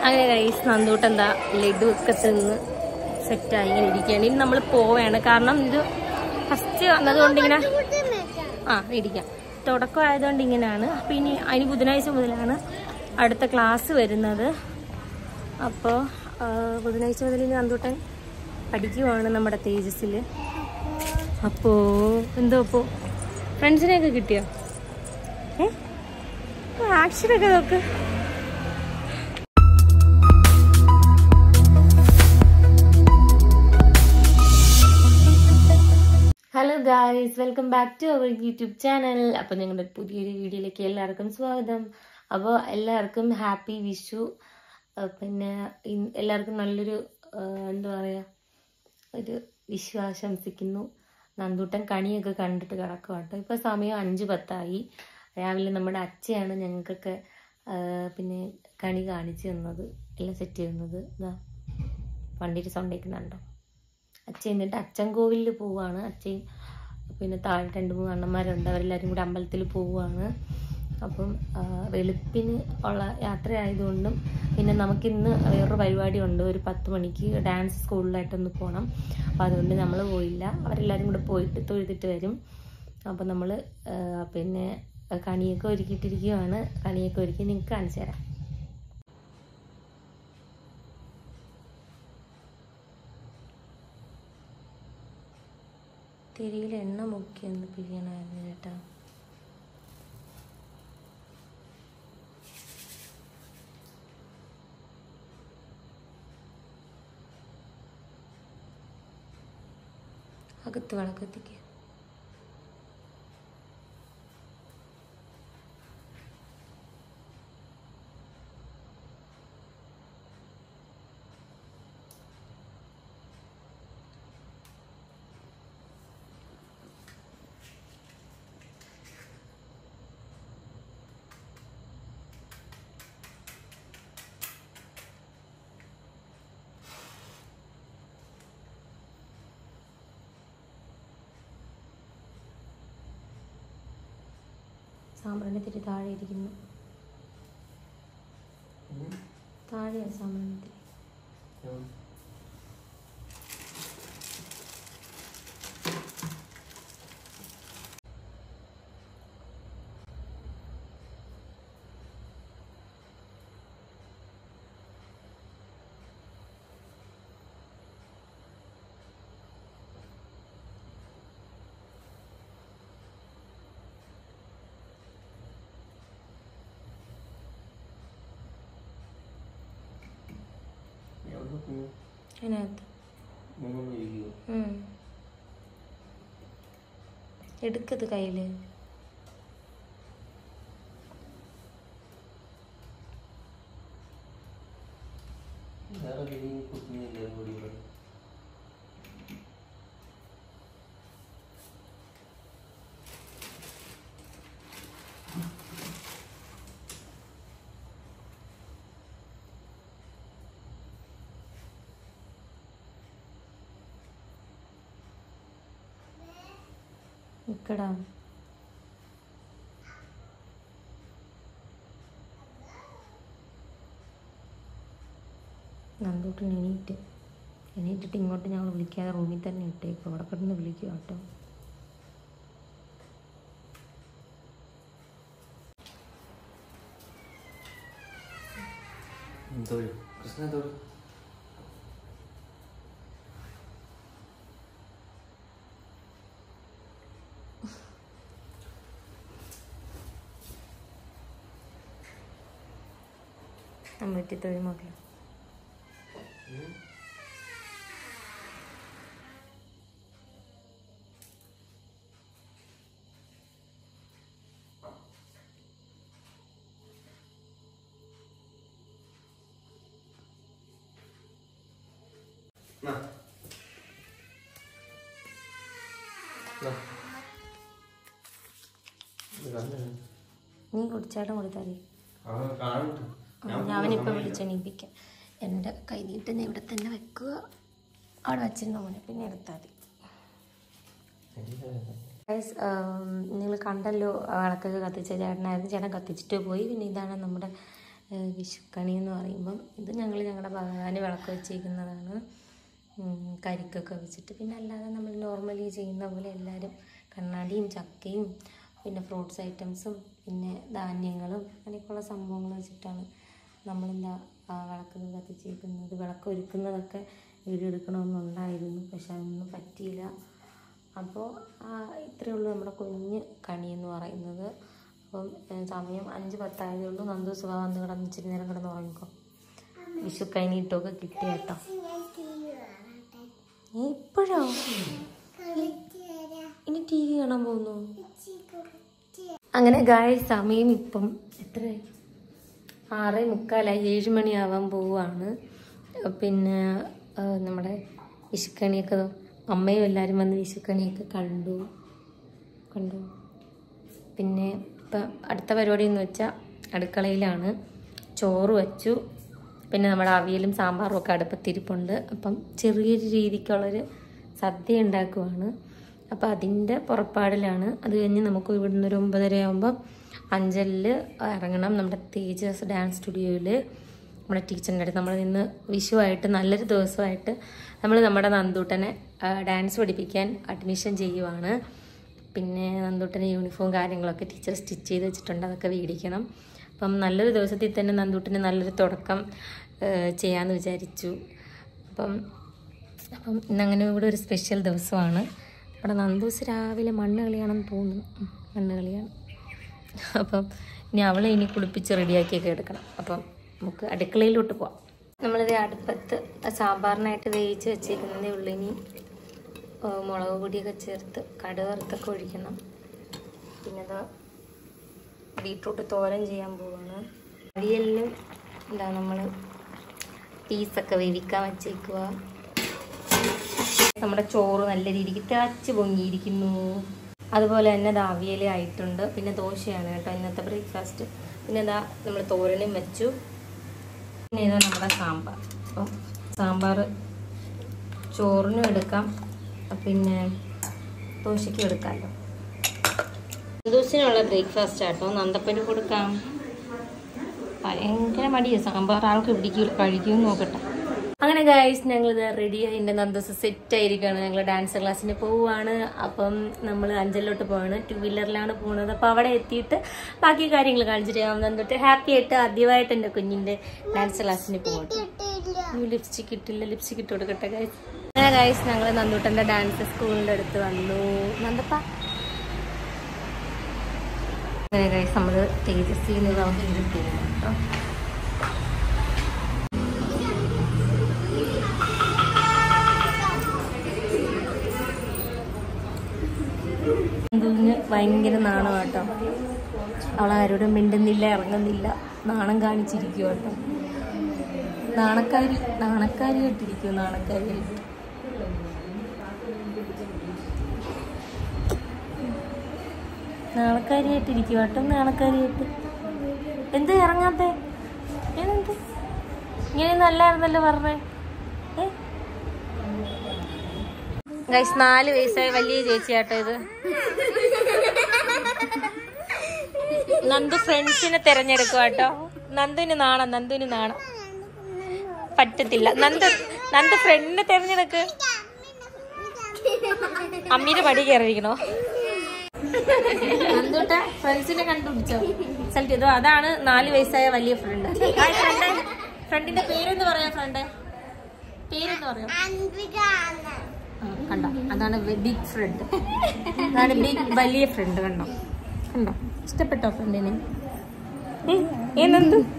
അങ്ങനെ കൈസ് നന്ദൂട്ട് എന്താ ലഡു ഒക്കെ തിന്ന് സെറ്റായി ഇങ്ങനെ ഇരിക്കുകയാണ് ഇനി നമ്മൾ പോവുകയാണ് കാരണം ഇത് ഫസ്റ്റ് വന്നതുകൊണ്ട് ഇങ്ങനെ ആ ഇരിക്കാം തുടക്കം ആയതുകൊണ്ട് ഇങ്ങനെയാണ് അപ്പം ഇനി അതിന് ബുധനാഴ്ച മുതലാണ് അടുത്ത ക്ലാസ് വരുന്നത് അപ്പോൾ ബുധനാഴ്ച മുതൽ ഇനി നന്ദൂട്ടൻ പഠിക്കുവാണ് നമ്മുടെ തേജസ്സിൽ അപ്പോൾ എന്തോ അപ്പോൾ ഫ്രണ്ട്സിനെയൊക്കെ കിട്ടിയോ ഏ ആക്ഷനൊക്കെ നോക്ക് hello guys welcome back to our YouTube channel അപ്പോൾ ഞങ്ങളുടെ പുതിയൊരു വീഡിയോയിലേക്ക് എല്ലാവർക്കും സ്വാഗതം അപ്പോൾ എല്ലാവർക്കും ഹാപ്പി വിഷു ആ, പിന്നെ ഇൻ- എല്ലാവർക്കും നല്ലൊരു ആ, എന്താ പറയുക ഒരു വിഷു ആശംസിക്കുന്നു നന്ദൂട്ടൻ കണിയൊക്കെ കണ്ടിട്ട് കിടക്കുക കേട്ടോ ഇപ്പോൾ സമയം അഞ്ച് പത്തായി രാവിലെ നമ്മുടെ അച്ഛയാണ് ഞങ്ങൾക്കൊക്കെ ആ, പിന്നെ കണി കാണിച്ചു തന്നത് എല്ലാം സെറ്റ് ചെയ്യുന്നത് ഇതാ വണ്ടിയിൽ സൗണ്ടേക്കുന്നുണ്ടോ അച്ഛൻ എന്നിട്ട് അച്ഛൻ കോവിലിൽ പോവാണ് അച്ഛൻ പിന്നെ താഴെ രണ്ട് മൂന്ന് അണ്ണന്മാരുണ്ട് അവരെല്ലാവരും കൂടി അമ്പലത്തിൽ പോവുകയാണ് അപ്പം ആ, വെളുപ്പിന് ഉള്ള യാത്ര ആയതുകൊണ്ടും പിന്നെ നമുക്കിന്ന് വേറൊരു പരിപാടി ഉണ്ട് ഒരു പത്ത് മണിക്ക് ഡാൻസ് സ്കൂളിലായിട്ടൊന്ന് പോകണം അപ്പം അതുകൊണ്ട് നമ്മൾ പോയില്ല അവരെല്ലാവരും കൂടെ പോയിട്ട് തൊഴുതിട്ട് വരും അപ്പം നമ്മൾ പിന്നെ കണിയൊക്കെ ഒരുക്കിയിട്ടിരിക്കുകയാണ് കണിയൊക്കെ ഒരുക്കി നിങ്ങൾക്ക് കാണിച്ചു തരാം തിരിയിൽ എണ്ണ മുക്കി ഒന്ന് പിഴിയണമായിരുന്നു ചേട്ടാ അകത്ത് വിളക്കത്തിക്ക് സാമ്പ്രാണി തിരി താഴെ ഇരിക്കുന്നു താഴെയാണ് സാമ്പ്രാണി തിരി അതിനകത്ത് ഉം. എടുക്കത് കയ്യില് നിക്കടാ നന്ദൂട്ടൻ എണീറ്റ് എണീറ്റിട്ട് ഇങ്ങോട്ട് ഞങ്ങൾ വിളിക്കാതെ റൂമിൽ തന്നെ ഇട്ടേക്കും അവിടെ കിടന്ന് വിളിക്കുക കേട്ടോ തൊഴു കൃഷ്ണ തൊഴു അമ്പത്തി തൊഴിൽ മക്കൾ നാ. നാ. ഇത് കണ്ടോ? നീ കുടിച്ചാട്ടം കൊടുത്താൽ മതി ആ, കാണട്ടെ. ഞാൻ ഞാനിപ്പോൾ പോകുന്ന വിളിച്ചെണീപ്പിക്കാം എൻ്റെ കൈ നീട്ടുന്ന ഇവിടെ തന്നെ വെക്കുക അവിടെ വെച്ചിരുന്ന മോനെ പിന്നെ എടുത്താൽ മതി സമയം. ഗൈസ് നിങ്ങൾ കണ്ടല്ലോ വിളക്കൊക്കെ കത്തിച്ച ചേട്ടനായിരുന്നു ചേട്ടൻ കത്തിച്ചിട്ട് പോയി പിന്നെ ഇതാണ് നമ്മുടെ ഏഹ് വിഷുക്കണി എന്ന് പറയുമ്പം ഇത് ഞങ്ങൾ ഞങ്ങളുടെ ഭഗവാന് വിളക്ക് വെച്ചിരിക്കുന്നതാണ് ഉം, കരിക്കൊക്കെ വെച്ചിട്ട് പിന്നെ അല്ലാതെ നമ്മൾ നോർമലി ചെയ്യുന്ന പോലെ എല്ലാവരും കണ്ണാടിയും ചക്കയും പിന്നെ ഫ്രൂട്ട്സ് ഐറ്റംസും പിന്നെ ധാന്യങ്ങളും അങ്ങനെയൊക്കെയുള്ള സംഭവങ്ങൾ വെച്ചിട്ടാണ് നമ്മളെന്താ ആ വിളക്ക് കത്തിച്ചേക്കുന്നത് വിളക്ക് ഒരുക്കുന്നതൊക്കെ വീഡിയോ എടുക്കണമെന്നുണ്ടായിരുന്നു പക്ഷെ അതൊന്നും പറ്റിയില്ല അപ്പോൾ ഇത്രയേ ഉള്ളൂ നമ്മുടെ കുഞ്ഞ് കണി എന്ന് പറയുന്നത് അപ്പം ഏഹ്, സമയം അഞ്ച് പത്തായതേ ഉള്ളൂ നന്ദു സുഖ വന്ന് കിടന്ന് ഇച്ചിരി നേരം കിടന്ന് ഉറങ്ങിക്കോ വിഷു കഴിഞ്ഞിട്ടൊക്കെ കിട്ടി കേട്ടോ ഏ, ഇപ്പോഴോ ഇനി ടി വി കാണാൻ പോകുന്നു അങ്ങനെ ഗായ സമയം ഇപ്പം എത്രയായി ആറേ മുക്കാലായി ഏഴ് മണിയാവാൻ പോവുകയാണ് പിന്നെ ആ, നമ്മുടെ വിഷുക്കണിയൊക്കെ ദോ അമ്മയും എല്ലാവരും വന്ന് വിഷുക്കണിയൊക്കെ കണ്ടു കണ്ടു പിന്നെ ഇപ്പം അടുത്ത പരിപാടി എന്ന് വെച്ചാൽ അടുക്കളയിലാണ് ചോറ് വച്ചു പിന്നെ നമ്മുടെ അവിയലും സാമ്പാറും ഒക്കെ അടുപ്പത്തിരിപ്പുണ്ട് അപ്പം ചെറിയൊരു രീതിക്കുള്ളൊരു സദ്യ ഉണ്ടാക്കുവാണ് അപ്പം അതിൻ്റെ പുറപ്പാടിലാണ് അത് കഴിഞ്ഞ് നമുക്ക് ഇവിടുന്ന് ഒരു ഒമ്പതര ആകുമ്പം അഞ്ചലിൽ ഇറങ്ങണം നമ്മുടെ തേജസ് ഡാൻസ് സ്റ്റുഡിയോയിൽ നമ്മുടെ ടീച്ചറിൻ്റെ അടുത്ത് നമ്മൾ ഇന്ന് വിഷുവായിട്ട് നല്ലൊരു ദിവസമായിട്ട് നമ്മൾ നമ്മുടെ നന്ദൂട്ടനെ ആ, ഡാൻസ് പഠിപ്പിക്കാൻ അഡ്മിഷൻ ചെയ്യുവാണ് പിന്നെ നന്ദൂട്ടന് യൂണിഫോം കാര്യങ്ങളൊക്കെ ടീച്ചർ സ്റ്റിച്ച് ചെയ്ത് വെച്ചിട്ടുണ്ട് അതൊക്കെ മേടിക്കണം അപ്പം നല്ലൊരു ദിവസത്തിൽ തന്നെ നന്ദൂട്ടന് നല്ലൊരു തുടക്കം ആ, ചെയ്യാമെന്ന് വിചാരിച്ചു അപ്പം അപ്പം ഇന്നങ്ങനെ ഇവിടെ ഒരു സ്പെഷ്യൽ ദിവസമാണ് അവിടെ നന്ദൂസ് രാവിലെ മണ്ണ് കളിയാണെന്ന് തോന്നുന്നു ഉം, മണ്ണ് കളിയാണ് അപ്പം ഇനി അവളെ ഇനി കുളിപ്പിച്ച് റെഡിയാക്കിയൊക്കെ എടുക്കണം അപ്പം നമുക്ക് അടുക്കളയിലോട്ട് പോവാം നമ്മളിത് അടുപ്പത്ത് സാമ്പാറിനായിട്ട് വേവിച്ച് വെച്ചേക്കുന്നതേ ഉള്ളൂ ഇനി ആ, മുളക് പൊടിയൊക്കെ ചേർത്ത് കടുക് വറുത്തൊക്കെ ഒഴിക്കണം പിന്നെ ഇതാ ബീട്രൂട്ട് തോരൻ ചെയ്യാൻ പോവാണ് അരിയെല്ലാം എന്താ നമ്മൾ പീസൊക്കെ വേവിക്കാൻ വെച്ചേക്കുക നമ്മുടെ ചോറ് നല്ല രീതിക്ക് തിളച്ച് പൊങ്ങിയിരിക്കുന്നു അതുപോലെ തന്നെ ഇത് അവിയൽ ആയിട്ടുണ്ട് പിന്നെ ദോശയാണ് കേട്ടോ ഇന്നത്തെ ബ്രേക്ക്ഫാസ്റ്റ് പിന്നെ ഇതാ നമ്മൾ തോരനും വെച്ചു പിന്നെ ഇതാ നമ്മുടെ സാമ്പാർ അപ്പം സാമ്പാർ ചോറിനും എടുക്കാം പിന്നെ ദോശയ്ക്കും എടുക്കാമല്ലോ ദിവസത്തിനുള്ള ബ്രേക്ക്ഫാസ്റ്റ് ആട്ടോ നന്ദപ്പന് കൊടുക്കാം ഭയങ്കര മടിയാണ് സാമ്പാർ ആൾക്ക് പിടിക്കും കഴിക്കുമെന്ന് നോക്കട്ടെ അങ്ങനെ ഗായ്സ് ഞങ്ങൾ ഇത് റെഡി ആയി എൻ്റെ നന്ദോസ് സെറ്റ് ആയിരിക്കുകയാണ് ഞങ്ങൾ ഡാൻസ് ക്ലാസ്സിന് പോവുകയാണ് അപ്പം നമ്മൾ അഞ്ചലിലോട്ട് പോവാണ് ടു വീലറിലാണ് പോകുന്നത് അപ്പോൾ അവിടെ എത്തിയിട്ട് ബാക്കി കാര്യങ്ങൾ കാണിച്ചിട്ട് ഞാൻ നന്ദോട്ട് ഹാപ്പി ആയിട്ട് ആദ്യമായിട്ട് എൻ്റെ കുഞ്ഞിൻ്റെ ഡാൻസ് ക്ലാസ്സിന് പോകട്ടെ ലിപ്സ്റ്റിക് ഇട്ടില്ല ലിപ്സ്റ്റിക് ഇട്ട് കൊടുക്കട്ടെ ഗൈസ് അങ്ങനെ ഗൈസ് ഞങ്ങൾ നന്ദൂട്ടൻ്റെ ഡാൻസ് സ്കൂളിൻ്റെ അടുത്ത് വന്നു നന്ദപ്പ അങ്ങനെ ഗൈസ് നമ്മൾ തേജസ്വിയിൽ നിന്ന് പോകുന്നു കേട്ടോ എന്തുവിന് ഭയങ്കര നാണമാട്ടോ അവളാരോടും മിണ്ടുന്നില്ല ഇറങ്ങുന്നില്ല നാണം കാണിച്ചിരിക്കുക കേട്ടോ നാണക്കാരി നാണക്കാരിയായിട്ടിരിക്കും നാണക്കാരിയായിട്ട് നാണക്കാരിയായിട്ടിരിക്കും കേട്ടോ നാണക്കാരിയായിട്ട് എന്ത് ഇറങ്ങാത്തെ ഏതെന്ത് ഇങ്ങനെ നല്ലായിരുന്നല്ലോ പറഞ്ഞേ ഏ ഗൈസ് നാല് വയസ്സായ വലിയ ചേച്ചിയാട്ടോ ഇത് നന്ദു ഫ്രണ്ട്സിനെ തിരഞ്ഞെടുക്കുക കേട്ടോ നന്ദുവിന് നാണം നന്ദുവിന് നാണം പറ്റത്തില്ല നന്ദു നന്ദു ഫ്രണ്ടിനെ തിരഞ്ഞെടുക്ക് അമ്മീന്റെ പടി കയറിയിരിക്കണോ നന്ദൂട്ട ഫ്രണ്ട്സിനെ കണ്ടുപിടിച്ചോ സെലക്ട് ചെയ്തോ അതാണ് നാല് വയസ്സായ വലിയ ഫ്രണ്ട് ഫ്രണ്ട് ഫ്രണ്ടിന്റെ പേരെന്ന് പറയാ ഫ്രണ്ട് പേരെന്ന് പറയാം ആ, കണ്ടോ അതാണ് ബിഗ് ഫ്രണ്ട് അതാണ് ബിഗ് വലിയ ഫ്രണ്ട് കണ്ടോ കണ്ടോ ഇഷ്ടപ്പെട്ടോ ഫ്രണ്ടിനെ ഏനെന്ത്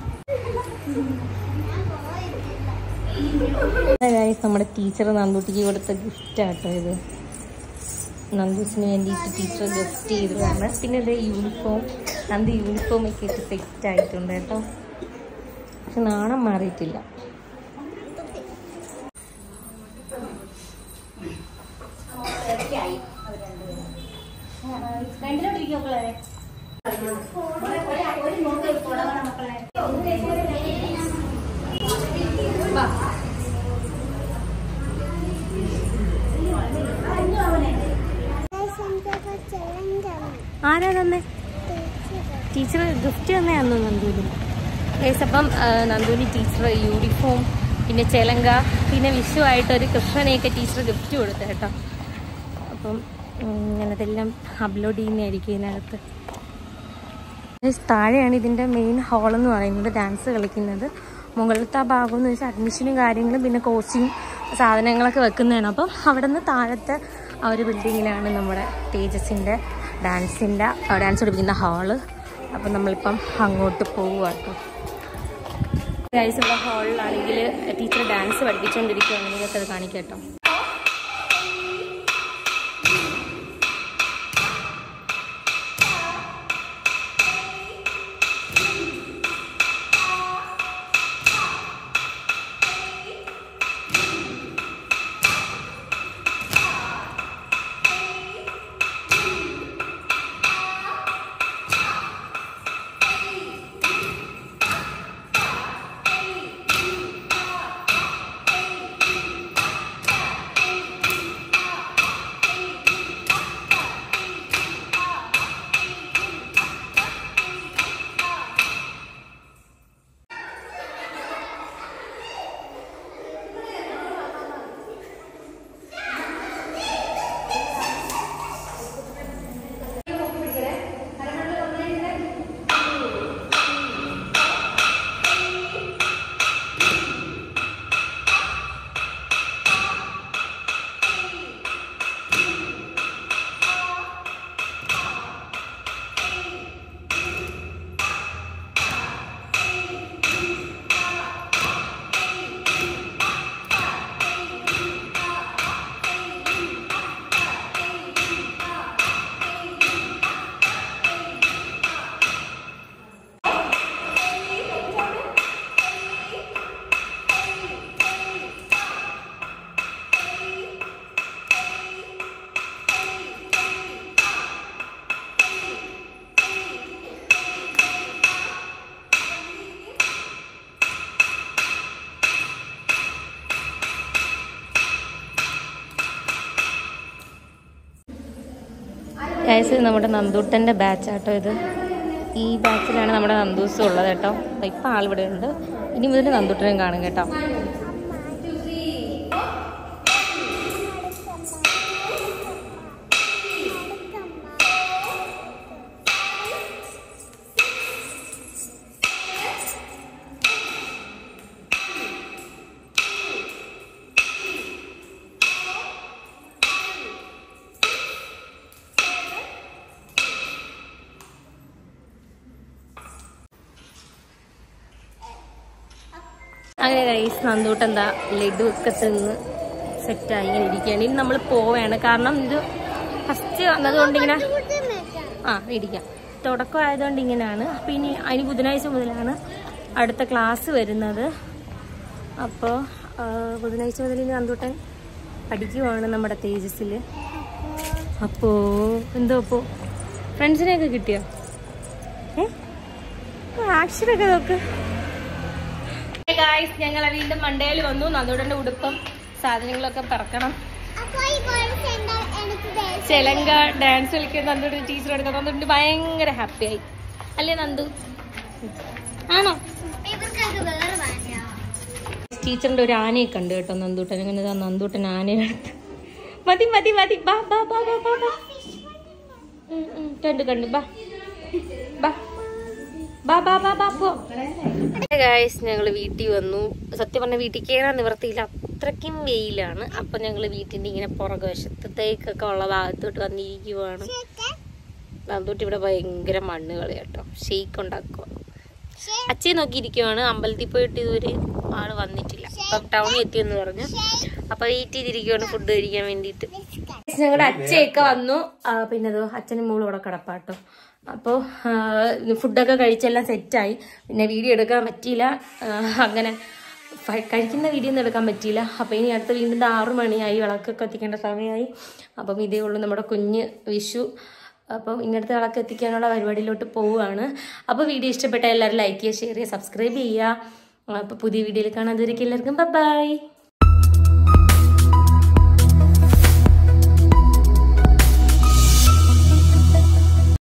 നമ്മുടെ ടീച്ചർ നന്ദൂട്ടിക്ക് കൊടുത്ത ഗിഫ്റ്റ് ആട്ടോ ഇത് നന്ദൂസിന് വേണ്ടിയിട്ട് ടീച്ചർ ഗിഫ്റ്റ് ചെയ്തതാണ് പിന്നെ ഇത് യൂണിഫോം നന്ദി യൂണിഫോം ഒക്കെ ഇട്ട് സെറ്റ് ആയിട്ടുണ്ട് കേട്ടോ പക്ഷെ നാണം മാറിയിട്ടില്ല ആരാ തന്നെ ടീച്ചർ ഗിഫ്റ്റ് തന്നെയാന്ന് നന്ദൂര് ഗൈസ് അപ്പം നന്ദുവിന് ടീച്ചർ യൂണിഫോം പിന്നെ ചെലങ്ക പിന്നെ വിഷുവായിട്ടൊരു കൃഷ്ണനെയൊക്കെ ടീച്ചർ ഗിഫ്റ്റ് കൊടുത്തു കേട്ടോ അപ്പം ഉം, ഞാനതെല്ലാം അപ്ലോഡ് ചെയ്യുന്നതായിരിക്കും ഇതിനകത്ത് Guys, താഴെയാണ് ഇതിൻ്റെ മെയിൻ ഹാൾ എന്ന് പറയുന്നത് ഡാൻസ് കളിക്കുന്നത് മുകളിലത്തെ ആ ഭാഗം എന്ന് വെച്ചാൽ അഡ്മിഷനും കാര്യങ്ങളും പിന്നെ കോച്ചിങ് സാധനങ്ങളൊക്കെ വെക്കുന്നതാണ് അപ്പം അവിടെ നിന്ന് താഴത്തെ ആ ഒരു ബിൽഡിങ്ങിലാണ് നമ്മുടെ തേജസിൻ്റെ ഡാൻസിൻ്റെ ഡാൻസ് പഠിപ്പിക്കുന്ന ഹാള് അപ്പം നമ്മളിപ്പം അങ്ങോട്ട് പോവുക കേട്ടോ ഗൈസ് ഇവിടെ ഹാളിലാണെങ്കിൽ ടീച്ചർ ഡാൻസ് പഠിപ്പിച്ചുകൊണ്ടിരിക്കുകയാണ് നിങ്ങൾക്കത് കാണിക്കാം കേട്ടോ ഗൈസ് നമ്മുടെ നന്ദൂട്ടൻ്റെ ബാച്ചാട്ടോ ഇത് ഈ ബാച്ചിലാണ് നമ്മുടെ നന്ദൂസും ഉള്ളത് കേട്ടോ ഇപ്പം ആളിവിടെ ഉണ്ട് ഇനി മുതൽ നന്ദൂട്ടനും കാണും കേട്ടോ അങ്ങനെ ഗൈസ് നന്ദൂട്ട് എന്താ ലഡു ഒക്കെ തിന്ന് സെറ്റായി ഇങ്ങനെ ഇരിക്കുകയാണ് ഇനി നമ്മൾ പോവുകയാണ് കാരണം ഇത് ഫസ്റ്റ് വന്നതുകൊണ്ട് ഇങ്ങനെ ആ ഇരിക്കാം തുടക്കം ആയതുകൊണ്ട് ഇങ്ങനെയാണ് അപ്പം ഇനി അതിന് ബുധനാഴ്ച മുതലാണ് അടുത്ത ക്ലാസ് വരുന്നത് അപ്പോൾ ബുധനാഴ്ച മുതൽ ഇനി നന്ദൂട്ടൻ പഠിക്കുവാണ് നമ്മുടെ തേജസ്സിൽ അപ്പോൾ എന്തോ അപ്പോൾ ഫ്രണ്ട്സിനെയൊക്കെ കിട്ടിയോ ഏ ആക്ഷനൊക്കെ നോക്ക് ഗായ്സ് ഞങ്ങൾ വീണ്ടും മണ്ടയിൽ വന്നു നന്ദൂടന്റെ ഉടുപ്പും സാധനങ്ങളൊക്കെ പറക്കണം ചെലങ്ക ഡാൻസ് കളിക്കാൻ നന്ദുടെ ടീച്ചർ എടുക്കാൻ നന്ദുണ്ട് ഭയങ്കര ഹാപ്പി ആയി അല്ലേ നന്ദു ആണോ ടീച്ചറിന്റെ ഒരു ആനയൊക്കെ ഉണ്ട് കേട്ടോ നന്ദൂട്ടൻ അങ്ങനെ ദാ നന്ദൂട്ടൻ ആനയെ എടുത്ത് മതി മതി മതി ബാ ബാ ബാ ബാ ബാ ബാ ഉം, ഉം, കണ്ടു കണ്ടു ബാ ബാ ബാ ബാ ബാ ബാ പോ ഗായ്സ് ഞങ്ങൾ വീട്ടിൽ വന്നു സത്യം പറഞ്ഞ വീട്ടിൽ കയറാൻ നിവർത്തിയില്ല അത്രയ്ക്കും വെയിലാണ് അപ്പൊ ഞങ്ങൾ വീട്ടിന്റെ ഇങ്ങനെ പുറകുവശത്ത് തേക്കൊക്കെ ഉള്ള ഭാഗത്തോട്ട് വന്നിരിക്കുവാണ് നന്ദൂട്ടി ഇവിടെ ഭയങ്കര മണ്ണ് കളി കേട്ടോ ഷെയ്ക്ക് ഉണ്ടാക്കുക അച്ഛയെ നോക്കിയിരിക്കുവാണ് അമ്പലത്തിൽ പോയിട്ട് ഇതുവരെ ആള് വന്നിട്ടില്ല അപ്പം ടൗണിൽ എത്തിയെന്ന് പറഞ്ഞു അപ്പൊ വെയിറ്റ് ചെയ്തിരിക്കുവാണ് ഫുഡ് കഴിക്കാൻ വേണ്ടിയിട്ട് ഞങ്ങളുടെ അച്ഛയൊക്കെ വന്നു ആ, പിന്നെ അതോ അച്ഛനും മോളും ഇവിടെ കിടപ്പാട്ടോ അപ്പോൾ ഫുഡൊക്കെ കഴിച്ചെല്ലാം സെറ്റായി പിന്നെ വീഡിയോ എടുക്കാൻ പറ്റിയില്ല ആ, അങ്ങനെ ഫ- കഴിക്കുന്ന വീഡിയോ ഒന്നും എടുക്കാൻ പറ്റിയില്ല അപ്പോൾ ഇനി അടുത്ത വീണ്ടും ആറു മണിയായി വിളക്കൊക്കെ എത്തിക്കേണ്ട സമയമായി അപ്പം ഇതേ ഉള്ളൂ നമ്മുടെ കുഞ്ഞ് വിഷു അപ്പം ഇങ്ങനത്തെ വിളക്ക് എത്തിക്കാനുള്ള പരിപാടിയിലോട്ട് പോവുകയാണ് അപ്പോൾ വീഡിയോ ഇഷ്ടപ്പെട്ട എല്ലാവരും ലൈക്ക് ചെയ്യുക ഷെയർ ചെയ്യുക സബ്സ്ക്രൈബ് ചെയ്യുക അപ്പോൾ പുതിയ വീഡിയോയിൽ കാണാൻ എല്ലാവർക്കും ബൈ